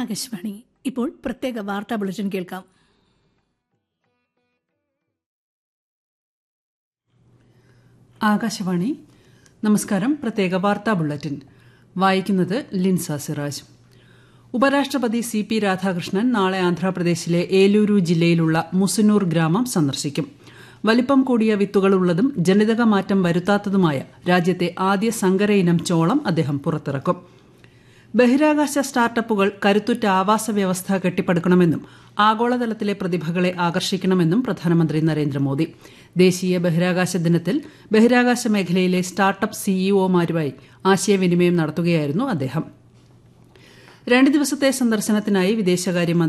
ആകാശവാണി ഇപ്പോൾ പ്രത്യേക വാർത്താ ബുള്ളറ്റിൻ കേൾക്കാം ആകാശവാണി നമസ്കാരം പ്രത്യേക വാർത്താ ബുള്ളറ്റിൻ വായിക്കുന്നത് ലിൻസ സിറാജ് ഉപരാഷ്ട്രപതി സി പി രാധാകൃഷ്ണൻ നാളെ ആന്ധ്രാപ്രദേശിലെ ഏലൂരു ജില്ലയിലുള്ള മുസനൂർ ഗ്രാമം സന്ദർശിക്കും വലിപ്പം കൂടിയ വിത്തുകളുള്ളതും ജനിതക മാറ്റം വരുത്താത്തതുമായ രാജ്യത്തെ ആദ്യ സങ്കര ഇനം ചോളം അദ്ദേഹം പുറത്തിറക്കും ബഹിരാകാശ സ്റ്റാർട്ടപ്പുകൾ കരുത്തുറ്റ ആവാസ വ്യവസ്ഥ കെട്ടിപ്പടുക്കണമെന്നും ആഗോളതലത്തിലെ പ്രതിഭകളെ ആകർഷിക്കണമെന്നും പ്രധാനമന്ത്രി നരേന്ദ്രമോദി ദേശീയ ബഹിരാകാശ ദിനത്തിൽ ബഹിരാകാശ മേഖലയിലെ സ്റ്റാർട്ടപ്പ് സിഇഒമാരുമായി ആശയവിനിമയം നടത്തുകയായിരുന്നു അദ്ദേഹം രണ്ട് ദിവസത്തെ സന്ദർശനത്തിനായി വിദേശകാര്യ